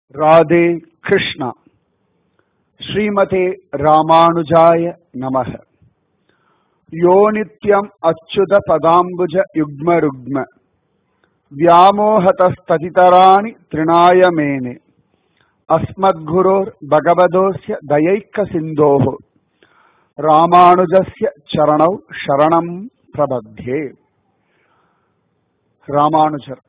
ராதே கிருஷ்ணா ஸ்ரீமதே ராமானுஜாய நமக யோ நித்யம் அச்சுத பதாம்புஜ யுக்ம ருக்ம व्यामोहतस्ततितराणि तृणाय मेने अस्मद्गुरोर्भगवदोऽस्य दयैकसिन्धोः ராமானுஜஸ்ய சரணௌ சரணம் பிரபத்யே ராமானுஜர்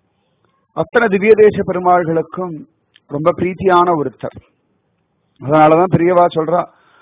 அத்தனை திவ்ய தேச பெருமாள்களுக்கும் ரொம்ப பிரீத்தியான ஒருத்தர் அதனாலதான் பெரியவா சொல்றா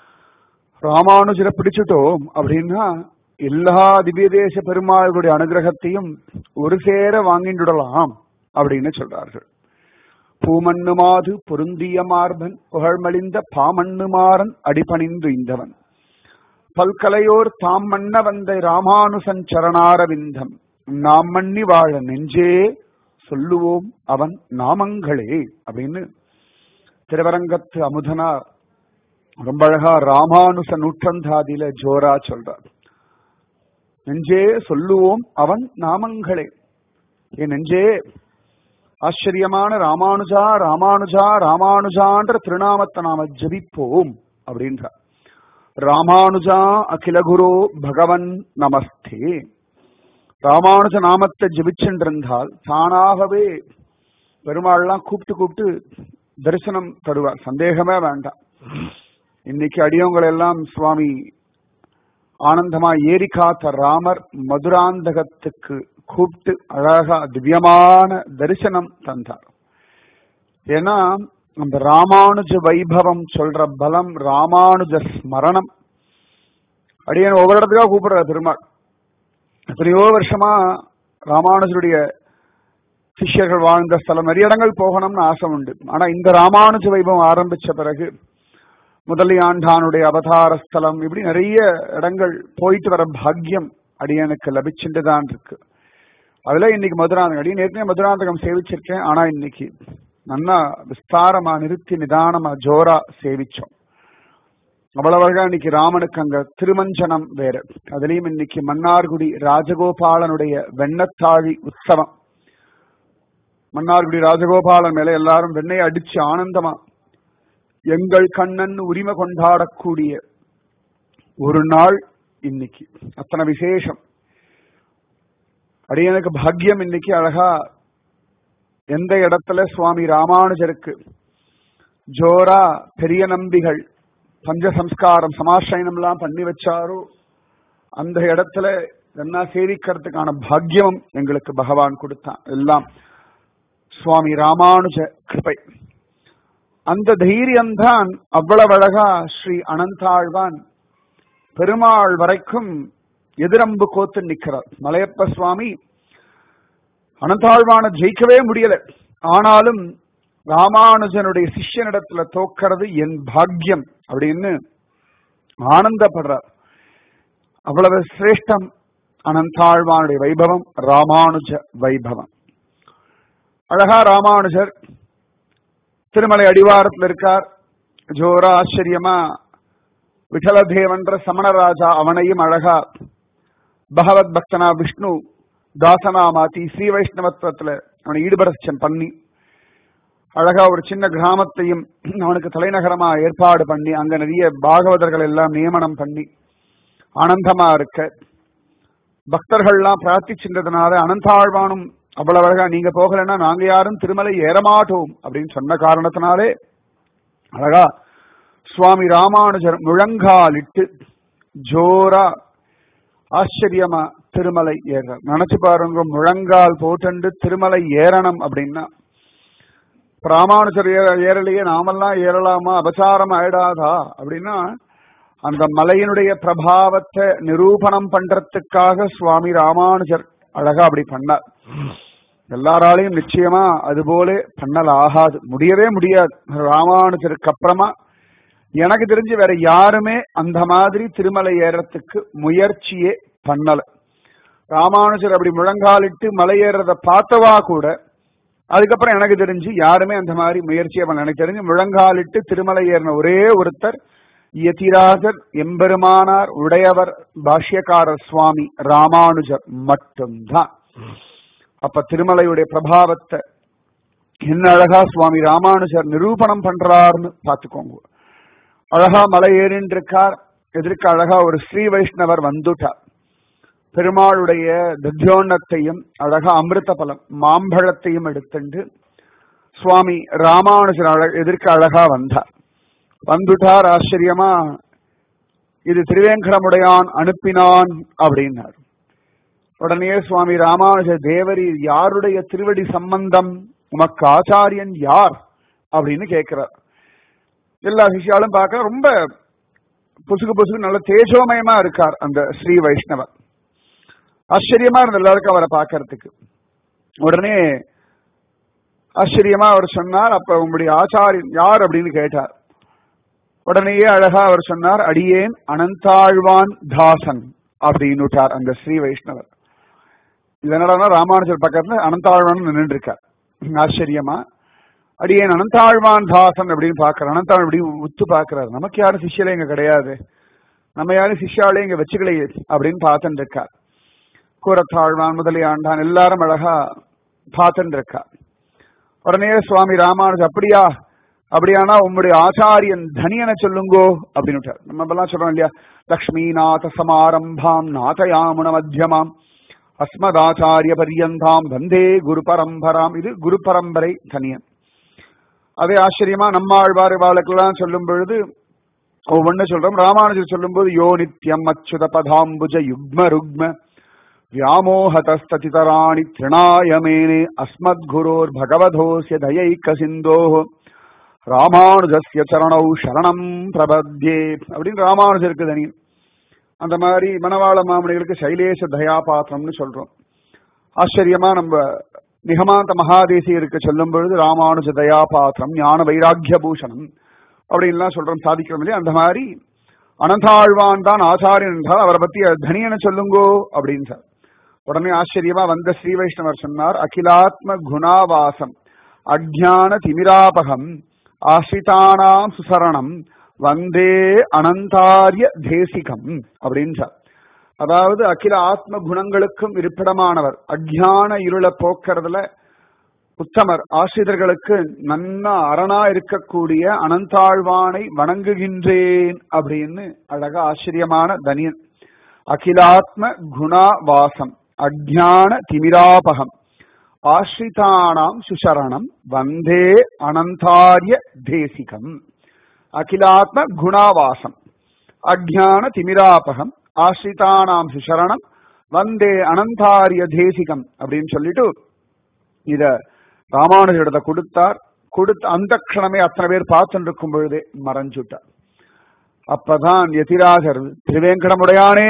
ராமானுஜரை பிடிச்சிட்டோம் அப்படின்னா எல்லா திவ்ய தேச பெருமாள்களுடைய அனுகிரகத்தையும் ஒரு சேர வாங்கிண்டுடலாம் அப்படின்னு சொல்றார்கள் பூமண்ணு மாது பொருந்திய மார்பன் புகழ்மலிந்த பாமண்ணுமாறன் அடிபணிந்து இந்தவன் பல்கலையோர் தாம் மன்ன வந்த ராமானுசன் சரணாரவிந்தம் நாம் மன்னி வாழ நெஞ்சே சொல்லுவோம் அவன் நாமங்களே அப்படின்னு திருவரங்கத்து அமுதனார் ரொம்ப அழகா ராமானுச நூற்றந்தாதியில ஜோரா சொல்றார் நெஞ்சே சொல்லுவோம் அவன் நாமங்களே என் நெஞ்சே ஆச்சரியமான ராமானுஜா ராமானுஜா ராமானுஜான்ற திருநாமத்தை நாம ஜபிப்போம் அப்படின்றார் ராமானுஜா அகிலகுரு பகவன் நமஸ்தே ராமானுஜ நாமத்தை ஜபிச்சென்றிருந்தால் தானாகவே பெருமாள்லாம் கூப்பிட்டு கூப்பிட்டு தரிசனம் தருவார் சந்தேகமே வேண்டாம் இன்னைக்கு அடியவங்களை எல்லாம் சுவாமி ஆனந்தமா ஏரி காத்த ராமர் மதுராந்தகத்துக்கு கூப்பிட்டு அழகா திவ்யமான தரிசனம் தந்தார் ஏன்னா அந்த ராமானுஜ வைபவம் சொல்ற பலம் ராமானுஜ ஸ்மரணம் அடியன் ஒவ்வொரு இடத்துக்காக கூப்பிடுற பெருமாள் எத்தனையோ வருஷமா ராமானுஜருடைய சிஷ்யர்கள் வாழ்ந்த ஸ்தலம் நிறைய இடங்கள் போகணும்னு ஆசை உண்டு ஆனா இந்த ராமானுஜ வைபவம் ஆரம்பிச்ச பிறகு முதலியாண்டானுடைய அவதார ஸ்தலம் இப்படி நிறைய இடங்கள் போயிட்டு வர பாக்கியம் அடியனுக்கு லபிச்சுட்டு தான் இருக்கு அதுல இன்னைக்கு மதுராந்தகம் அடியன் ஏற்கனவே மதுராந்தகம் சேவிச்சிருக்கேன் ஆனா இன்னைக்கு நல்லா விஸ்தாரமா நிறுத்தி நிதானமா ஜோரா சேவிச்சோம் அவ்வளவு அழகா இன்னைக்கு ராமனுக்கு அங்க திருமஞ்சனம் வேற அதுலயும் இன்னைக்கு மன்னார்குடி ராஜகோபாலனுடைய வெண்ணத்தாழி உற்சவம் மன்னார்குடி ராஜகோபாலன் மேல எல்லாரும் வெண்ணை அடிச்சு ஆனந்தமா எங்கள் கண்ணன் உரிமை கொண்டாடக்கூடிய ஒரு நாள் இன்னைக்கு அத்தனை விசேஷம் அடியனுக்கு பாக்கியம் இன்னைக்கு அழகா எந்த இடத்துல சுவாமி ராமானுஜருக்கு ஜோரா பெரிய நம்பிகள் பஞ்சசம்ஸ்காரம் சமாசயனம் எல்லாம் பண்ணி வச்சாரோ அந்த இடத்துல என்ன சேவிக்கிறதுக்கான பாக்கியமும் எங்களுக்கு பகவான் கொடுத்தான் எல்லாம் சுவாமி ராமானுஜ கிருபை அந்த தைரியம்தான் அவ்வளவு அழகா ஸ்ரீ அனந்தாழ்வான் பெருமாள் வரைக்கும் எதிரம்பு கோத்து நிற்கிறார் மலையப்ப சுவாமி அனந்தாழ்வான ஜெயிக்கவே முடியல ஆனாலும் ராமானுஜனுடைய சிஷ்யனிடத்துல தோக்கிறது என் பாக்கியம் அப்படின்னு ஆனந்தப்படுறார் அவ்வளவு சிரேஷ்டம் அனந்தாழ்வானுடைய வைபவம் ராமானுஜ வைபவம் அழகா ராமானுஜர் திருமலை அடிவாரத்தில் இருக்கார் ஜோரா ஆச்சரியமா விட்டலதேவன்ற சமணராஜா அவனையும் அழகா பகவத் பக்தனா விஷ்ணு தாசனா மாத்தி ஸ்ரீ வைஷ்ணவத்துவத்துல அவனை ஈடுபடச்சம் பண்ணி அழகா ஒரு சின்ன கிராமத்தையும் அவனுக்கு தலைநகரமா ஏற்பாடு பண்ணி அங்க நிறைய பாகவதர்கள் எல்லாம் நியமனம் பண்ணி ஆனந்தமா இருக்க பக்தர்கள்லாம் பிரார்த்திச்சின்றதுனால அனந்தாழ்வானும் அவ்வளவு அழகா நீங்க போகலன்னா நாங்க யாரும் திருமலை ஏறமாட்டோம் அப்படின்னு சொன்ன காரணத்தினாலே அழகா சுவாமி ராமானுஜர் முழங்காலிட்டு ஜோரா ஆச்சரியமா திருமலை ஏறார் நினைச்சு பாருங்க முழங்கால் போட்டு திருமலை ஏறணும் அப்படின்னா ராமானுஜர் ஏறலையே நாமெல்லாம் ஏறலாமா அபசாரம் ஆயிடாதா அப்படின்னா அந்த மலையினுடைய பிரபாவத்தை நிரூபணம் பண்றதுக்காக சுவாமி ராமானுஜர் அழகா அப்படி பண்ணார் எல்லாராலையும் நிச்சயமா அது போல பண்ணல ஆகாது முடியவே முடியாது ராமானுஜருக்கு அப்புறமா எனக்கு தெரிஞ்சு வேற யாருமே அந்த மாதிரி திருமலை ஏறத்துக்கு முயற்சியே பண்ணல ராமானுஜர் அப்படி முழங்காலிட்டு மலை ஏறத பார்த்தவா கூட அதுக்கப்புறம் எனக்கு தெரிஞ்சு யாருமே அந்த மாதிரி முயற்சியே பண்ணல எனக்கு தெரிஞ்சு முழங்காலிட்டு திருமலை ஏறின ஒரே ஒருத்தர் யதிராஜர் எம்பெருமானார் உடையவர் பாஷ்யக்காரர் சுவாமி ராமானுஜர் மட்டும்தான் அப்ப திருமலையுடைய பிரபாவத்தை என்ன அழகா சுவாமி ராமானுஜர் நிரூபணம் பண்றாருன்னு பாத்துக்கோங்க அழகா மலை ஏறின்னு இருக்கார் எதிர்க்க அழகா ஒரு ஸ்ரீ வைஷ்ணவர் வந்துட்டார் பெருமாளுடைய தத்யோன்னத்தையும் அழகா அமிர்த பலம் மாம்பழத்தையும் எடுத்துண்டு சுவாமி ராமானுஜர் அழ எதிர்க்க அழகா வந்தார் வந்துட்டார் ஆச்சரியமா இது திருவேங்கடமுடையான் அனுப்பினான் அப்படின்னார் உடனே சுவாமி ராமானுஜர் தேவரி யாருடைய திருவடி சம்பந்தம் உமக்கு ஆச்சாரியன் யார் அப்படின்னு கேட்கிறார் எல்லா சிஷியாலும் பார்க்க ரொம்ப புசுகு புசுகு நல்ல தேஜோமயமா இருக்கார் அந்த ஸ்ரீ வைஷ்ணவர் ஆச்சரியமா இருந்த எல்லாருக்கும் அவரை பார்க்கறதுக்கு உடனே ஆச்சரியமா அவர் சொன்னார் அப்ப உங்களுடைய ஆச்சாரியன் யார் அப்படின்னு கேட்டார் உடனேயே அழகா அவர் சொன்னார் அடியேன் அனந்தாழ்வான் தாசன் அப்படின்னுட்டார் அந்த ஸ்ரீ வைஷ்ணவர் இதனால ராமானுஜர் பக்கத்துல அனந்தாழ்வான் நின்று இருக்கார் ஆச்சரியமா அடியேன் அனந்தாழ்வான் தாசன் அப்படின்னு பாக்குற அனந்தாழ்வான் இப்படி உத்து பாக்குறாரு நமக்கு யாரும் சிஷ்யலே இங்க கிடையாது நம்ம யாரும் சிஷ்யாலே இங்க வச்சுக்கலையே அப்படின்னு பார்த்துட்டு இருக்கார் கூரத்தாழ்வான் முதலியாண்டான் எல்லாரும் அழகா பார்த்துட்டு இருக்கா உடனே சுவாமி ராமானுஜ் அப்படியா அப்படியானா உம்முடைய ஆச்சாரியன் தனியனை சொல்லுங்கோ அப்படின்னு நம்ம எல்லாம் சொல்றோம் இல்லையா லக்ஷ்மிநாத சமாரம்பாம் நாதயாமுன மத்தியமாம் அஸ்மதாச்சாரிய பரியந்தாம் வந்தே குரு பரம்பராம் இது குரு பரம்பரை தனியன் அதே ஆச்சரியமா நம்மாழ்வார் வாழ்க்கெல்லாம் சொல்லும் பொழுது ஒவ்வொன்னு சொல்றோம் ராமானுஜர் சொல்லும்போது யோ நித்யம் அச்சுத பதாம்புஜ யுக்ம ருக்ம व्यामोहतस्ततितराणि तृणाय मेने अस्मद्गुरोर् भगवधोऽस्य दयैक सिन्धोः ராமானுஜஸ்ய சரணௌ சரணம் பிரபத்யே அப்படின்னு ராமானுஜருக்கு தனி அந்த மாதிரி மணவாள மாமணிகளுக்கு சைலேச தயாபாத்திரம்னு சொல்றோம் ஆச்சரியமா நம்ம நிகமாந்த மகாதேசியருக்கு சொல்லும் பொழுது ராமானுஜ தயாபாத்திரம் ஞான வைராக்கிய பூஷணம் அப்படின்லாம் சொல்றோம் சாதிக்கிறோம் இல்லையா அந்த மாதிரி அனந்தாழ்வான் தான் ஆச்சாரியன் என்றால் அவரை பத்தி தனியனை சொல்லுங்கோ அப்படின்னு சார் உடனே ஆச்சரியமா வந்த ஸ்ரீ வைஷ்ணவர் சொன்னார் அகிலாத்ம குணாவாசம் அஜான திமிராபகம் ஆசிரிதானாம் சுசரணம் வந்தே அனந்தாரிய தேசிகம் அப்படின்னு சார் அதாவது அகில ஆத்ம குணங்களுக்கும் இருப்பிடமானவர் அஜான இருளை போக்குறதுல உத்தமர் ஆசிரியர்களுக்கு நன்னா அரணா இருக்கக்கூடிய அனந்தாழ்வானை வணங்குகின்றேன் அப்படின்னு அழகா ஆச்சரியமான தனியன் அகிலாத்ம குணாவாசம் அஜான திமிராபகம் ஆஸ்ரிதானாம் சுசரணம் வந்தே அனந்தாரிய தேசிகம் அகிலாத்ம குணாவாசம் அஜான திமிராபகம் ஆஸ்ரிதானாம் சுசரணம் வந்தே அனந்தாரிய தேசிகம் அப்படின்னு சொல்லிட்டு இத ராமானுஜரிடத்தை கொடுத்தார் கொடுத்த அந்த க்ஷணமே அத்தனை பேர் பார்த்துட்டு இருக்கும் பொழுதே மறைஞ்சுட்டார் அப்பதான் எதிராகர் திருவேங்கடமுடையானே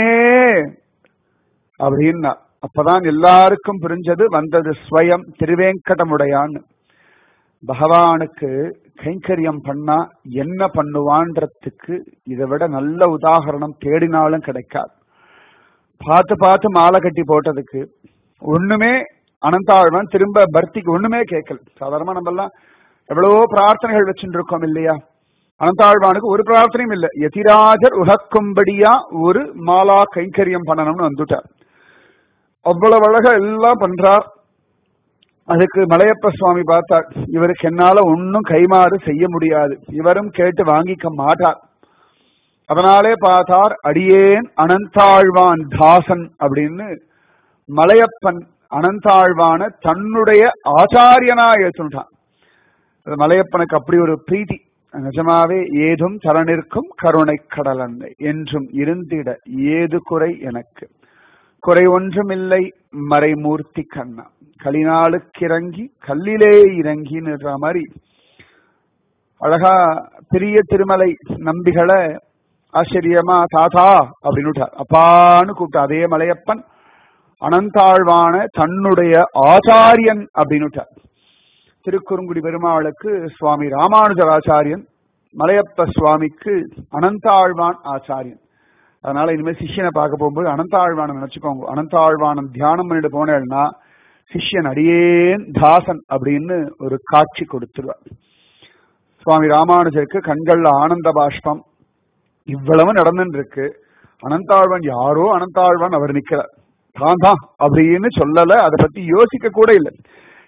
அப்படின்னா அப்பதான் எல்லாருக்கும் புரிஞ்சது வந்தது ஸ்வயம் திருவேங்கடமுடையான்னு பகவானுக்கு கைங்கரியம் பண்ணா என்ன பண்ணுவான்றதுக்கு இதை விட நல்ல உதாகரணம் தேடினாலும் கிடைக்காது பார்த்து பார்த்து மாலை கட்டி போட்டதுக்கு ஒண்ணுமே அனந்தாழ்வன் திரும்ப பர்த்திக்கு ஒண்ணுமே கேட்கல சாதாரணமா நம்ம எல்லாம் எவ்வளவோ பிரார்த்தனைகள் வச்சுட்டு இருக்கோம் இல்லையா அனந்தாழ்வானுக்கு ஒரு பிரார்த்தனையும் இல்லை எதிராஜர் உகக்கும்படியா ஒரு மாலா கைங்கரியம் பண்ணணும்னு வந்துட்டார் அவ்வளவு அழகா எல்லாம் பண்றார் அதுக்கு மலையப்ப சுவாமி பார்த்தார் இவருக்கு என்னால ஒன்னும் கைமாறு செய்ய முடியாது இவரும் கேட்டு வாங்கிக்க மாட்டார் அதனாலே பார்த்தார் அடியேன் அனந்தாழ்வான் தாசன் அப்படின்னு மலையப்பன் அனந்தாழ்வான தன்னுடைய ஆச்சாரியனா ஏற்றுட்டான் மலையப்பனுக்கு அப்படி ஒரு பிரீத்தி நிஜமாவே ஏதும் தரனிற்கும் கருணை கடலன்னை என்றும் இருந்திட ஏது குறை எனக்கு குறை ஒன்றுமில்லை மறைமூர்த்தி கண்ணா களினாளுக்கிறங்கி கல்லிலே இறங்கின்ற மாதிரி அழகா பெரிய திருமலை நம்பிகளை ஆச்சரியமா தாத்தா அப்படின்னு அப்பான்னு கூப்பிட்டா அதே மலையப்பன் அனந்தாழ்வான தன்னுடைய ஆச்சாரியன் அப்படின்னு திருக்குறுங்குடி பெருமாளுக்கு சுவாமி ராமானுஜர் ஆச்சாரியன் மலையப்ப சுவாமிக்கு அனந்தாழ்வான் ஆச்சாரியன் அதனால இனிமேல் சிஷ்யனை பார்க்க போகும்போது அனந்தாழ்வானம் நினைச்சுக்கோங்க அனந்தாழ்வானம் தியானம் பண்ணிட்டு போனேன்னா சிஷ்யன் அடியேன் தாசன் அப்படின்னு ஒரு காட்சி கொடுத்துருவார் சுவாமி ராமானுஜருக்கு கண்கள்ல ஆனந்த பாஷ்பம் இவ்வளவு நடந்துட்டு இருக்கு அனந்தாழ்வன் யாரோ அனந்தாழ்வான் அவர் நிக்கிறார் தான் தான் அப்படின்னு சொல்லல அதை பத்தி யோசிக்க கூட இல்லை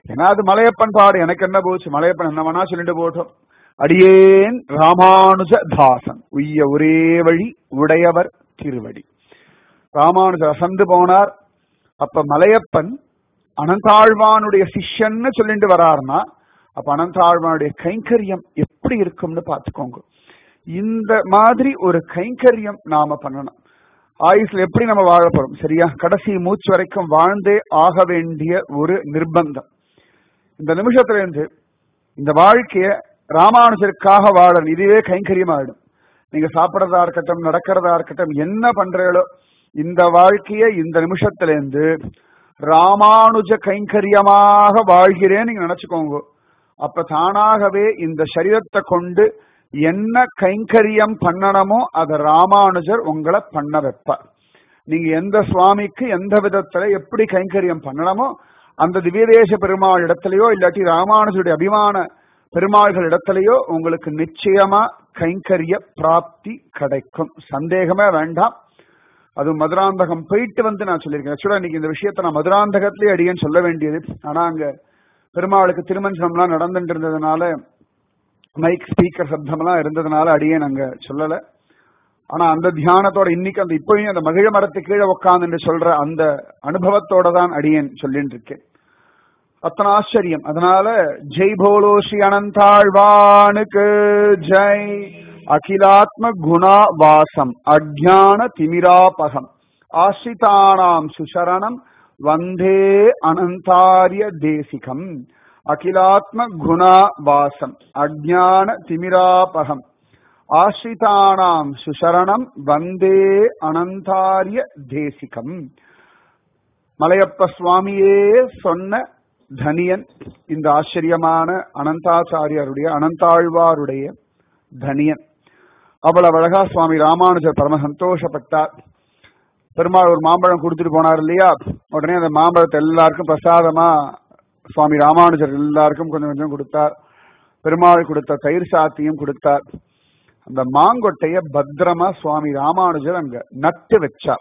ஏன்னா அது மலையப்பன் பாடு எனக்கு என்ன போச்சு மலையப்பன் என்ன வேணா சொல்லிட்டு போட்டோம் அடியேன் ராமானுஜ தாசன் உய்ய ஒரே வழி உடையவர் திருவடி ராமானுஜர் அசந்து போனார் அப்ப மலையப்பன் அனந்தாழ்வானுடைய சிஷ்யன்னு சொல்லிட்டு வராருன்னா அப்ப அனந்தாழ்வானுடைய கைங்கரியம் எப்படி இருக்கும்னு பார்த்துக்கோங்க இந்த மாதிரி ஒரு கைங்கரியம் நாம பண்ணணும் ஆயுஸ்ல எப்படி நம்ம வாழ போறோம் சரியா கடைசி மூச்சு வரைக்கும் வாழ்ந்தே ஆக வேண்டிய ஒரு நிர்பந்தம் இந்த நிமிஷத்துல இருந்து இந்த வாழ்க்கைய ராமானுஜருக்காக வாழணும் இதுவே கைங்கரியம் ஆயிடும் நீங்க சாப்பிடறதா இருக்கட்டும் நடக்கிறதா இருக்கட்டும் என்ன பண்றீங்களோ இந்த வாழ்க்கைய இந்த நிமிஷத்துல இருந்து ராமானுஜ கைங்கரியமாக வாழ்கிறேன் நீங்க நினைச்சுக்கோங்க அப்ப தானாகவே இந்த சரீரத்தை கொண்டு என்ன கைங்கரியம் பண்ணணுமோ அதை ராமானுஜர் உங்களை பண்ண வைப்பார் நீங்க எந்த சுவாமிக்கு எந்த விதத்துல எப்படி கைங்கரியம் பண்ணணுமோ அந்த திவ்யதேச பெருமாள் இடத்துலயோ இல்லாட்டி ராமானுஜருடைய அபிமான பெருமாள்கள் இடத்துலயோ உங்களுக்கு நிச்சயமா கைங்கரிய பிராப்தி கிடைக்கும் சந்தேகமே வேண்டாம் அது மதுராந்தகம் போயிட்டு வந்து நான் சொல்லியிருக்கேன் ஆக்சுவலா இன்னைக்கு இந்த விஷயத்த நான் மதுராந்தகத்திலே அடியேன்னு சொல்ல வேண்டியது ஆனா அங்க பெருமாளுக்கு திருமஞ்சனம்லாம் நடந்துட்டு இருந்ததுனால மைக் ஸ்பீக்கர் சப்தம்லாம் இருந்ததுனால அடியேன் அங்க சொல்லல ஆனா அந்த தியானத்தோட இன்னைக்கு அந்த இப்பயும் அந்த மகிழ மரத்து கீழே உட்காந்து சொல்ற அந்த அனுபவத்தோட தான் அடியேன் சொல்லிட்டு இருக்கேன் அத்தனை ஆச்சரியம் அதனால ஜெய் போலோ ஸ்ரீ அனந்தாழ்வானுக்கு ஜெய் அகிலாத்ம குணா வாசம் அஜான திமிராபகம் ஆசிரிதானாம் சுசரணம் வந்தே அனந்தாரிய தேசிகம் அகிலாத்ம குணா வாசம் அஜான திமிராபகம் ஆசிரிதானாம் சுசரணம் வந்தே அனந்தாரிய தேசிகம் மலையப்ப சுவாமியே சொன்ன தனியன் இந்த ஆச்சரியமான அனந்தாச்சாரியாருடைய அனந்தாழ்வாருடைய தனியன் அவ்வளவு அழகா சுவாமி ராமானுஜர் பரம சந்தோஷப்பட்டார் பெருமாள் ஒரு மாம்பழம் கொடுத்துட்டு போனார் இல்லையா உடனே அந்த மாம்பழத்தை எல்லாருக்கும் பிரசாதமா சுவாமி ராமானுஜர் எல்லாருக்கும் கொஞ்சம் கொஞ்சம் கொடுத்தார் பெருமாள் கொடுத்த தயிர் சாத்தியும் கொடுத்தார் அந்த மாங்கொட்டைய பத்திரமா சுவாமி ராமானுஜர் அங்க நட்டு வச்சார்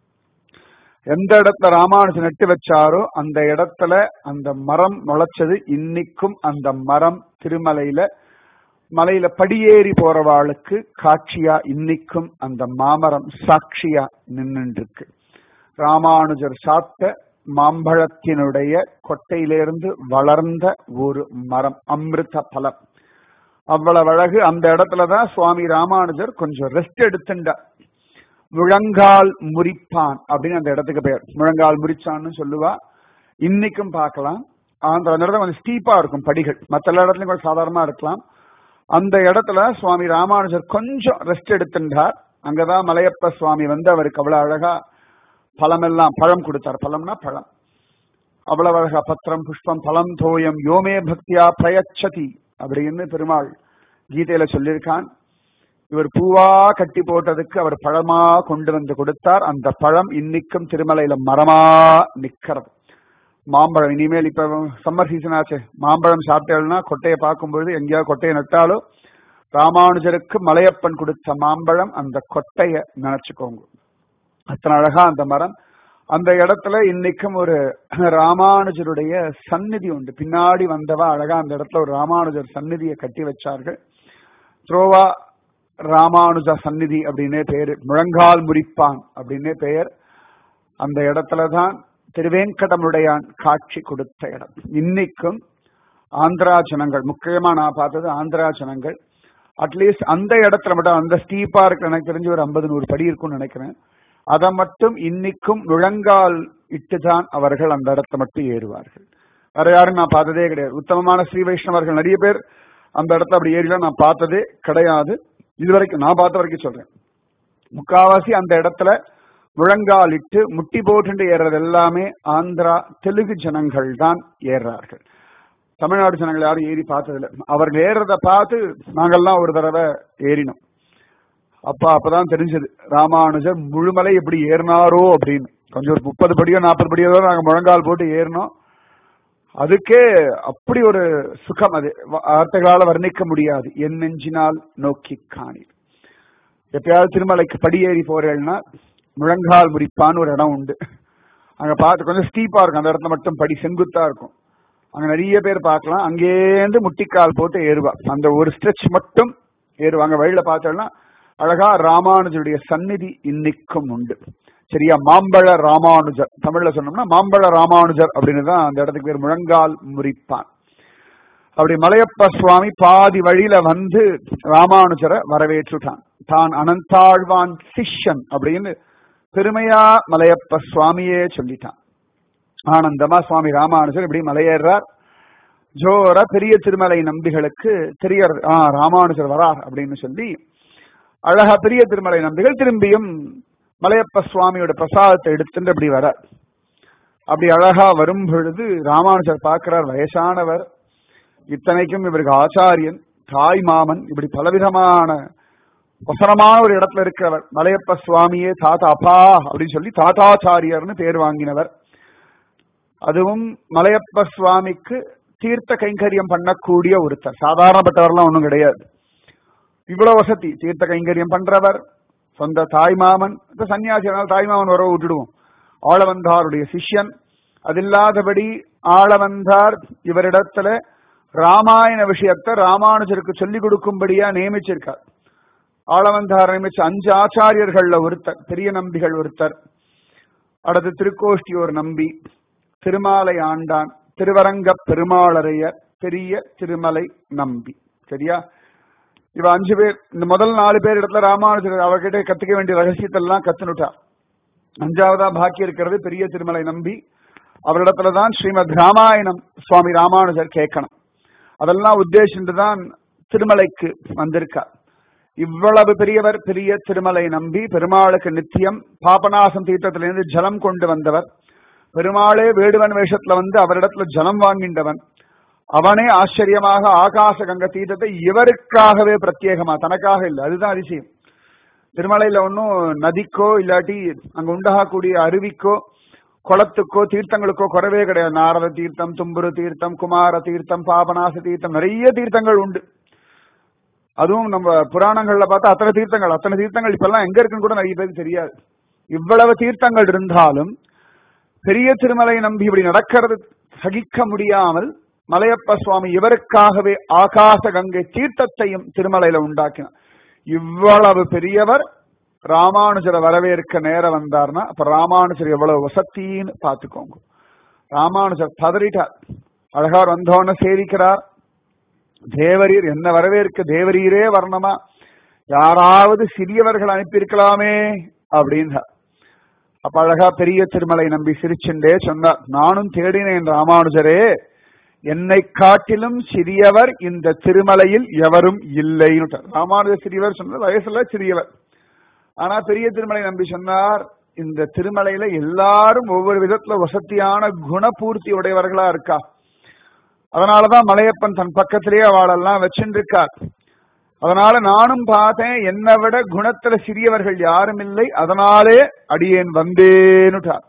எந்த இடத்துல ராமானுஜர் நட்டு வச்சாரோ அந்த இடத்துல அந்த மரம் முளைச்சது இன்னைக்கும் அந்த மரம் திருமலையில மலையில படியேறி போறவாளுக்கு காட்சியா இன்னைக்கும் அந்த மாமரம் சாட்சியா நின்னுட்டு இருக்கு ராமானுஜர் சாப்பிட்ட மாம்பழத்தினுடைய கொட்டையிலிருந்து வளர்ந்த ஒரு மரம் அமிர்த பலம் அவ்வளவு அழகு அந்த இடத்துலதான் சுவாமி ராமானுஜர் கொஞ்சம் ரெஸ்ட் எடுத்துட்டார் முழங்கால் முறிப்பான் அப்படின்னு அந்த இடத்துக்கு பெயர் முழங்கால் முறிச்சான்னு சொல்லுவா இன்னைக்கும் பார்க்கலாம் அந்த இடத்துல கொஞ்சம் ஸ்டீப்பா இருக்கும் படிகள் மற்ற எல்லா இடத்துலயும் கொஞ்சம் சாதாரணமா இருக்கலாம் அந்த இடத்துல சுவாமி ராமானுஜர் கொஞ்சம் ரெஸ்ட் எடுத்துட்டார் அங்கதான் மலையப்ப சுவாமி வந்து அவருக்கு அவ்வளவு அழகா பழமெல்லாம் பழம் கொடுத்தார் பழம்னா பழம் அவ்வளவு அழகா பத்திரம் புஷ்பம் பழம் தோயம் யோமே பக்தியா பிரயச்சதி அப்படின்னு பெருமாள் கீதையில சொல்லியிருக்கான் இவர் பூவா கட்டி போட்டதுக்கு அவர் பழமா கொண்டு வந்து கொடுத்தார் அந்த பழம் இன்னைக்கும் திருமலையில மரமா நிக்கிறது மாம்பழம் இனிமேல் இப்ப சம்மர் சீசன் ஆச்சு மாம்பழம் சாப்பிட்டேன்னா கொட்டையை பார்க்கும்பொழுது எங்கேயாவது கொட்டையை நட்டாலோ ராமானுஜருக்கு மலையப்பன் கொடுத்த மாம்பழம் அந்த கொட்டைய நினைச்சுக்கோங்க அத்தனை அழகா அந்த மரம் அந்த இடத்துல இன்னைக்கும் ஒரு ராமானுஜருடைய சந்நிதி உண்டு பின்னாடி வந்தவா அழகா அந்த இடத்துல ஒரு ராமானுஜர் சந்நிதியை கட்டி வச்சார்கள் த்ரோவா ராமானுஜ சந்நிதி அப்படின்னே பேரு முழங்கால் முறிப்பான் அப்படின்னே பெயர் அந்த இடத்துலதான் திருவேங்கடமுடையான் காட்சி கொடுத்த இடம் இன்னைக்கும் ஆந்திரா ஜனங்கள் முக்கியமா நான் பார்த்தது ஆந்திரா ஜனங்கள் அட்லீஸ்ட் அந்த இடத்துல மட்டும் அந்த ஸ்டீப்பா இருக்கு எனக்கு தெரிஞ்சு ஒரு ஐம்பது நூறு படி இருக்கும்னு நினைக்கிறேன் அதை மட்டும் இன்னைக்கும் முழங்கால் இட்டுதான் அவர்கள் அந்த இடத்த மட்டும் ஏறுவார்கள் வேற யாரும் நான் பார்த்ததே கிடையாது உத்தமமான ஸ்ரீ வைஷ்ணவர்கள் நிறைய பேர் அந்த இடத்துல அப்படி ஏறிலாம் நான் பார்த்ததே கிடையாது இது வரைக்கும் நான் பார்த்த வரைக்கும் சொல்றேன் முக்காவாசி அந்த இடத்துல முழங்கால் இட்டு முட்டி போட்டு ஏறுறது எல்லாமே ஆந்திரா தெலுங்கு ஜனங்கள் தான் ஏறுறார்கள் தமிழ்நாடு ஜனங்கள் யாரும் ஏறி பார்த்ததில்ல அவர்கள் ஏறத பார்த்து நாங்கெல்லாம் ஒரு தடவை ஏறினோம் அப்பா அப்பதான் தெரிஞ்சது ராமானுஜர் முழுமலை எப்படி ஏறினாரோ அப்படின்னு கொஞ்சம் ஒரு முப்பது படியோ நாற்பது படியோ தான் நாங்க முழங்கால் போட்டு ஏறினோம் அதுக்கே அப்படி ஒரு சுகம் அது வார்த்தைகளால வர்ணிக்க முடியாது என் நெஞ்சினால் நோக்கி காணி எப்பயாவது திருமலைக்கு படியேறி போறேன்னா முழங்கால் முறிப்பான்னு ஒரு இடம் உண்டு அங்க பார்த்து கொஞ்சம் ஸ்டீப்பா இருக்கும் அந்த இடத்துல மட்டும் படி செங்குத்தா இருக்கும் அங்க நிறைய பேர் பார்க்கலாம் அங்கேருந்து முட்டிக்கால் போட்டு ஏறுவா அந்த ஒரு ஸ்ட்ரெச் மட்டும் ஏறுவாங்க வழியில பார்த்தோம்னா அழகா ராமானுஜருடைய சந்நிதி இன்னைக்கும் உண்டு சரியா மாம்பழ ராமானுஜர் தமிழ்ல சொன்னோம்னா மாம்பழ ராமானுஜர் அப்படின்னு தான் அந்த இடத்துக்கு பேர் முழங்கால் முறிப்பான் அப்படி மலையப்ப சுவாமி பாதி வழியில வந்து ராமானுஜரை வரவேற்றுட்டான் தான் அனந்தாழ்வான் சிஷ்யன் அப்படின்னு பெருமையா மலையப்ப சுவாமியே சொல்லிட்டான் ஆனந்தமா சுவாமி ராமானுஜர் இப்படி மலையேறார் ஜோரா பெரிய திருமலை நம்பிகளுக்கு தெரியறது ஆ ராமானுஜர் வரார் அப்படின்னு சொல்லி அழகா பெரிய திருமலை நம்பிகள் திரும்பியும் மலையப்ப சுவாமியோட பிரசாதத்தை எடுத்துட்டு அப்படி வர அப்படி அழகா வரும் பொழுது ராமானுஜர் பார்க்கிறார் வயசானவர் இத்தனைக்கும் இவருக்கு ஆச்சாரியன் தாய் மாமன் இப்படி பலவிதமான வசனமான ஒரு இடத்துல இருக்கிறவர் மலையப்ப சுவாமியே தாத்தா அப்பா அப்படின்னு சொல்லி தாத்தாச்சாரியர்னு பேர் வாங்கினவர் அதுவும் மலையப்ப சுவாமிக்கு தீர்த்த கைங்கரியம் பண்ணக்கூடிய ஒருத்தர் சாதாரணப்பட்டவர்லாம் ஒன்றும் கிடையாது இவ்வளவு வசதி தீர்த்த கைங்கரியம் பண்றவர் சொந்த தாய்மாமன் இந்த சன்னியாசினால் தாய்மாமன் உறவு விட்டுடுவோம் ஆளவந்தாருடைய சிஷ்யன் அதில்லாதபடி ஆளவந்தார் இவரிடத்துல ராமாயண விஷயத்தை ராமானுஜருக்கு சொல்லிக் கொடுக்கும்படியா நியமிச்சிருக்கார் ஆளவந்தார் நியமிச்ச அஞ்சு ஆச்சாரியர்கள்ல ஒருத்தர் பெரிய நம்பிகள் ஒருத்தர் அடுத்து திருக்கோஷ்டியோர் நம்பி திருமாலை ஆண்டான் திருவரங்க பெருமாளரையர் பெரிய திருமலை நம்பி சரியா இவ அஞ்சு பேர் இந்த முதல் நாலு பேர் இடத்துல ராமானுஜர் அவர்கிட்ட கத்துக்க வேண்டிய ரகசியத்தெல்லாம் கத்துனுட்டார் அஞ்சாவதா பாக்கி இருக்கிறது பெரிய திருமலை நம்பி அவரிடத்துல தான் ஸ்ரீமத் ராமாயணம் சுவாமி ராமானுஜர் கேட்கணும் அதெல்லாம் உத்தேசித்து தான் திருமலைக்கு வந்திருக்கார் இவ்வளவு பெரியவர் பெரிய திருமலை நம்பி பெருமாளுக்கு நித்தியம் பாபநாசம் தீர்த்தத்திலிருந்து ஜலம் கொண்டு வந்தவர் பெருமாளே வேடுவன் வேஷத்துல வந்து அவரிடத்துல ஜலம் வாங்கின்றவன் அவனே ஆச்சரியமாக ஆகாச கங்க தீர்த்தத்தை இவருக்காகவே பிரத்யேகமா தனக்காக இல்லை அதுதான் அதிசயம் திருமலையில ஒன்றும் நதிக்கோ இல்லாட்டி அங்க உண்டாகக்கூடிய அருவிக்கோ குளத்துக்கோ தீர்த்தங்களுக்கோ குறவே கிடையாது நாரத தீர்த்தம் தும்புரு தீர்த்தம் குமார தீர்த்தம் பாபநாச தீர்த்தம் நிறைய தீர்த்தங்கள் உண்டு அதுவும் நம்ம புராணங்கள்ல பார்த்தா அத்தனை தீர்த்தங்கள் அத்தனை தீர்த்தங்கள் இப்பெல்லாம் எங்க இருக்குன்னு கூட நிறைய பேருக்கு தெரியாது இவ்வளவு தீர்த்தங்கள் இருந்தாலும் பெரிய திருமலை நம்பி இப்படி நடக்கிறது சகிக்க முடியாமல் மலையப்ப சுவாமி இவருக்காகவே ஆகாச கங்கை தீர்த்தத்தையும் திருமலையில உண்டாக்கினார் இவ்வளவு பெரியவர் ராமானுஜரை வரவேற்க நேரம் வந்தார்னா அப்ப ராமானுஜர் எவ்வளவு வசத்தின்னு பார்த்துக்கோங்க ராமானுஜர் பதறிட்டார் அழகார் வந்தோன்னு சேவிக்கிறார் தேவரீர் என்ன வரவேற்க தேவரீரே வரணுமா யாராவது சிறியவர்கள் அனுப்பியிருக்கலாமே அப்படின்னார் அப்ப அழகா பெரிய திருமலை நம்பி சிரிச்சுண்டே சொன்னார் நானும் தேடினேன் ராமானுஜரே என்னை காட்டிலும் சிறியவர் இந்த திருமலையில் எவரும் இல்லைன்னு ராமானுஜர் சிறியவர் சொன்னது வயசுல சிறியவர் ஆனா பெரிய திருமலை நம்பி சொன்னார் இந்த திருமலையில எல்லாரும் ஒவ்வொரு விதத்துல வசதியான குணபூர்த்தி உடையவர்களா இருக்கா அதனாலதான் மலையப்பன் தன் பக்கத்திலேயே அவளெல்லாம் வச்சுருக்கார் அதனால நானும் பார்த்தேன் என்னை விட குணத்துல சிறியவர்கள் யாரும் இல்லை அதனாலே அடியேன் வந்தேனுட்டார்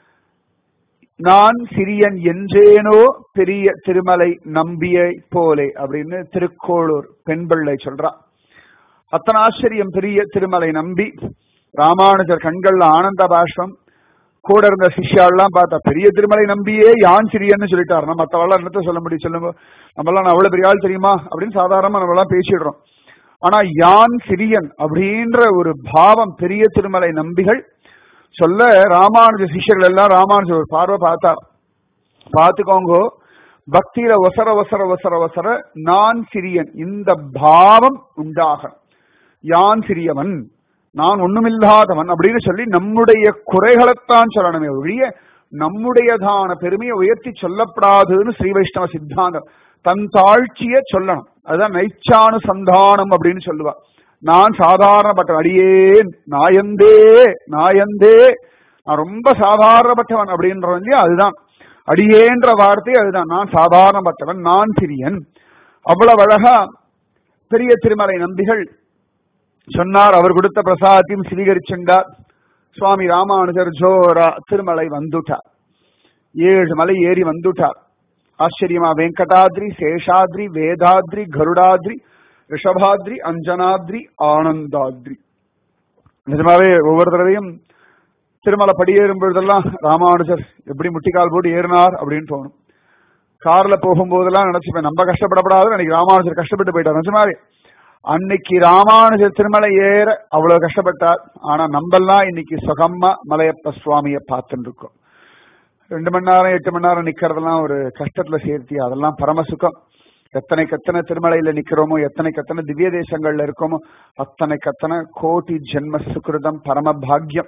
நான் சிறியன் என்றேனோ பெரிய திருமலை நம்பியை போலே அப்படின்னு திருக்கோளூர் பெண் பிள்ளை சொல்றா அத்தனை ஆச்சரியம் பெரிய திருமலை நம்பி ராமானுஜர் கண்கள்ல ஆனந்த பாஷ்பம் கூட இருந்த சிஷ்யாலாம் பார்த்தா பெரிய திருமலை நம்பியே யான் சிறியன்னு சொல்லிட்டார் நம்ம மற்றவெல்லாம் என்னத்த சொல்ல முடியும் சொல்லுங்க நம்மளாம் நான் அவ்வளவு பெரிய ஆள் தெரியுமா அப்படின்னு சாதாரணமா நம்ம எல்லாம் பேசிடுறோம் ஆனா யான் சிறியன் அப்படின்ற ஒரு பாவம் பெரிய திருமலை நம்பிகள் சொல்ல ராமானுஜ சிஷ்யர்கள் எல்லாம் ராமானுஜர் ஒரு பார்வை பார்த்தார் பார்த்துக்கோங்க பக்தியில ஒசர ஒசர ஒசர ஒசர நான் சிறியன் இந்த பாவம் உண்டாகணும் யான் சிறியவன் நான் ஒண்ணுமில்லாதவன் அப்படின்னு சொல்லி நம்முடைய குறைகளைத்தான் சொல்லணுமே ஒழிய நம்முடையதான பெருமையை உயர்த்தி சொல்லப்படாதுன்னு ஸ்ரீ வைஷ்ணவ சித்தாந்தம் தன் தாழ்ச்சிய சொல்லணும் அதுதான் நைச்சானுசந்தானம் அப்படின்னு சொல்லுவா நான் சாதாரணப்பட்ட அடியேன் நாயந்தே நாயந்தே நான் ரொம்ப சாதாரணப்பட்டவன் அப்படின்றவன் இல்லையா அதுதான் அடியேன்ற வார்த்தை அதுதான் நான் சாதாரணப்பட்டவன் நான் சிறியன் அவ்வளவு அழகா பெரிய திருமலை நம்பிகள் சொன்னார் அவர் கொடுத்த பிரசாதத்தையும் ஸ்வீகரிச்சுண்டார் சுவாமி ராமானுஜர் ஜோரா திருமலை வந்துட்டார் ஏழு மலை ஏறி வந்துட்டார் ஆச்சரியமா வெங்கடாத்ரி சேஷாத்ரி வேதாத்ரி கருடாத்ரி ரிஷபாத்ரி அஞ்சனாத்ரி ஆனந்தாத்ரி நிஜமாவே ஒவ்வொரு தடவையும் திருமலை படியேறும் பொழுதெல்லாம் ராமானுஜர் எப்படி முட்டிக்கால் போட்டு ஏறினார் அப்படின்னு தோணும் கார்ல போகும்போதெல்லாம் நினைச்சுப்பேன் நம்ம கஷ்டப்படப்படாது அன்னைக்கு ராமானுஜர் கஷ்டப்பட்டு போயிட்டார் நிஜமாவே அன்னைக்கு ராமானுஜர் திருமலை ஏற அவ்வளவு கஷ்டப்பட்டார் ஆனா நம்மெல்லாம் இன்னைக்கு சுகமா மலையப்ப சுவாமிய பார்த்துட்டு இருக்கோம் ரெண்டு மணி நேரம் எட்டு மணி நேரம் நிக்கிறதெல்லாம் ஒரு கஷ்டத்துல சேர்த்தி அதெல்லாம் பரம சுகம் எத்தனைக்கு எத்தனை திருமலையில நிக்கிறோமோ எத்தனைக்கு எத்தனை திவ்ய தேசங்கள்ல இருக்கோமோ அத்தனைக்கு அத்தனை கோடி ஜென்ம சுகிருதம் பரம பாக்யம்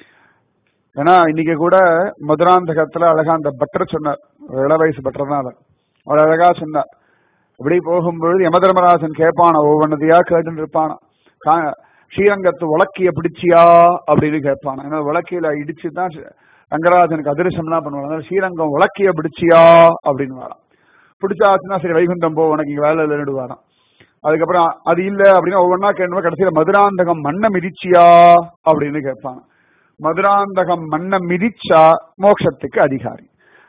ஏன்னா இன்னைக்கு கூட மதுராந்தகத்துல அழகா அந்த பட்டர் சொன்னார் ஒரு இள வயசு பட்டர் தான் அவர் அவர் அழகா சொன்னார் இப்படி போகும்பொழுது யமதர்மராஜன் கேட்பானா ஒவ்வொன்னதையா கேட்டுட்டு இருப்பானா கா- ஸ்ரீரங்கத்து உலக்கிய பிடிச்சியா அப்படின்னு கேட்பானா ஏன்னா உலக்கையில இடிச்சு தான் ரங்கராஜனுக்கு அதிர்ஷம்லாம் பண்ணுவாங்க அதனால ஸ்ரீரங்கம் உலக்கிய பிடிச்சியா அப்படின்னு வரான் பிடிச்சாச்சுன்னா சரி வைகுண்டம் போ உனக்கு இங்க வேலை இல்லைன்னு வரான் அதுக்கப்புறம் அது இல்ல அப்படின்னா ஒவ்வொன்னா கேட்டு கடைசியில மதுராந்தகம் மண்ண மிதிச்சியா அப்படின்னு கேட்பாங்க மதுராந்தகம் மண்ண மிதிச்சா மோட்சத்துக்கு அதிகாரி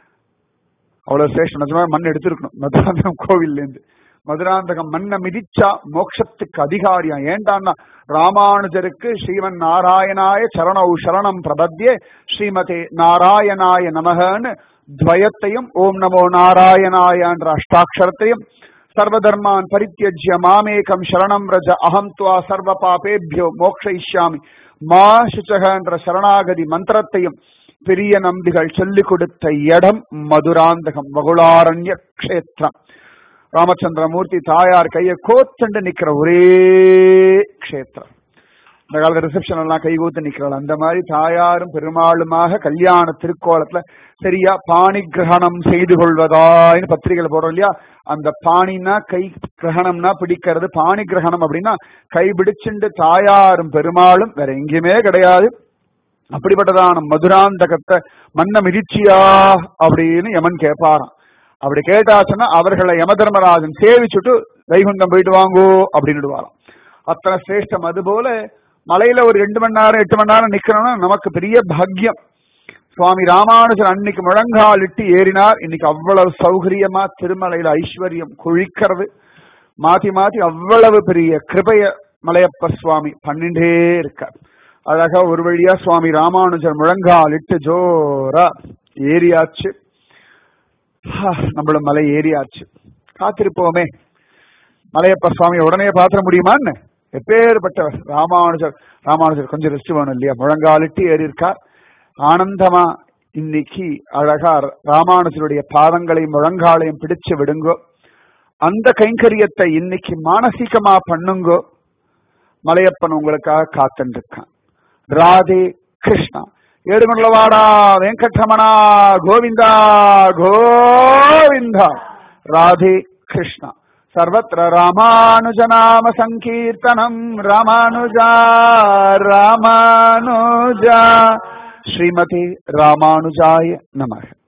அவ்வளவு சேஷம் நிஜமா மண் எடுத்திருக்கணும் மதுராந்தகம் கோவில்ல இருந்து மதுராந்தகம் மண்ண மிதிச்சா மோட்சத்துக்கு அதிகாரியா ஏண்டான்னா ராமானுஜருக்கு ஸ்ரீமன் நாராயணாய சரணௌ சரணம் பிரபத்யே ஸ்ரீமதே நாராயணாய நமகன்னு துவயத்தையும் ஓம் நமோ நாராயணாய என்ற அஷ்டாட்சரத்தையும் சர்வதர்மான் பரித்தியஜ்ய மாமேகம் சரணம் ரஜ அகம் துவா சர்வ பாபேபியோ மோக்ஷயிஷ்யாமி மா சுச்சக என்ற சரணாகதி மந்திரத்தையும் பெரிய நம்பிகள் சொல்லிக் கொடுத்த இடம் மதுராந்தகம் வகுளாரண்ய க்ஷேத்திரம் ராமச்சந்திரமூர்த்தி தாயார் கையை கோத்தண்டு நிக்கிற ஒரே க்ஷேத்திரம் இந்த காலத்துல ரிசப்ஷன் எல்லாம் கைகூத்து நிக்கிறாள் அந்த மாதிரி தாயாரும் பெருமாளுமாக கல்யாண திருக்கோலத்துல சரியா பாணி கிரகணம் செய்து கொள்வதான்னு பத்திரிகையில போடுறோம் இல்லையா அந்த பாணினா கை கிரகணம்னா பிடிக்கிறது பாணி கிரகணம் அப்படின்னா கை பிடிச்சுண்டு தாயாரும் பெருமாளும் வேற எங்கேயுமே கிடையாது அப்படிப்பட்டதான மதுராந்தகத்தை மன்ன மிதிச்சியா அப்படின்னு யமன் கேட்பாராம் அப்படி கேட்டாச்சுன்னா அவர்களை யம தர்மராஜன் சேவிச்சுட்டு வைகுண்டம் போயிட்டு வாங்கோ அப்படின்னு அத்தனை சிரேஷ்டம் அதுபோல மலையில ஒரு ரெண்டு மணி நேரம் எட்டு மணி நேரம் நிக்கிறோம்னா நமக்கு பெரிய பாக்கியம் சுவாமி ராமானுஜர் அன்னைக்கு முழங்காலிட்டு ஏறினார் இன்னைக்கு அவ்வளவு சௌகரியமா திருமலையில ஐஸ்வர்யம் குழிக்கிறது மாத்தி மாத்தி அவ்வளவு பெரிய கிருபைய மலையப்ப சுவாமி பண்ணிட்டே இருக்கார் அழகா ஒரு வழியா சுவாமி ராமானுஜர் முழங்காலிட்டு ஜோரா ஏறியாச்சு ஹா, நம்மளும் மலை ஏறியாச்சு காத்திருப்போமே மலையப்ப சுவாமி உடனே பாத்திர முடியுமான்னு எப்பேற்பட்டவர் ராமானுஜர் ராமானுஜர் கொஞ்சம் ரெஸ்ட் வேணும் இல்லையா முழங்காலிட்டு ஏறி இருக்கார் ஆனந்தமா இன்னைக்கு அழகா ராமானுஜருடைய பாதங்களையும் முழங்காலையும் பிடிச்சு விடுங்கோ அந்த கைங்கரியத்தை இன்னைக்கு மானசீகமா பண்ணுங்கோ மலையப்பன் உங்களுக்காக காத்துருக்கான் ராதே கிருஷ்ணா ஏடுமல்லவாடா வெங்கட்ரமணா கோவிந்தா கோவிந்தா ராதே கிருஷ்ணா सर्वत्र रामानुजनाम सङ्कीर्तनम् रामानुजा रामानुजा श्रीमते रामानुजाय नमः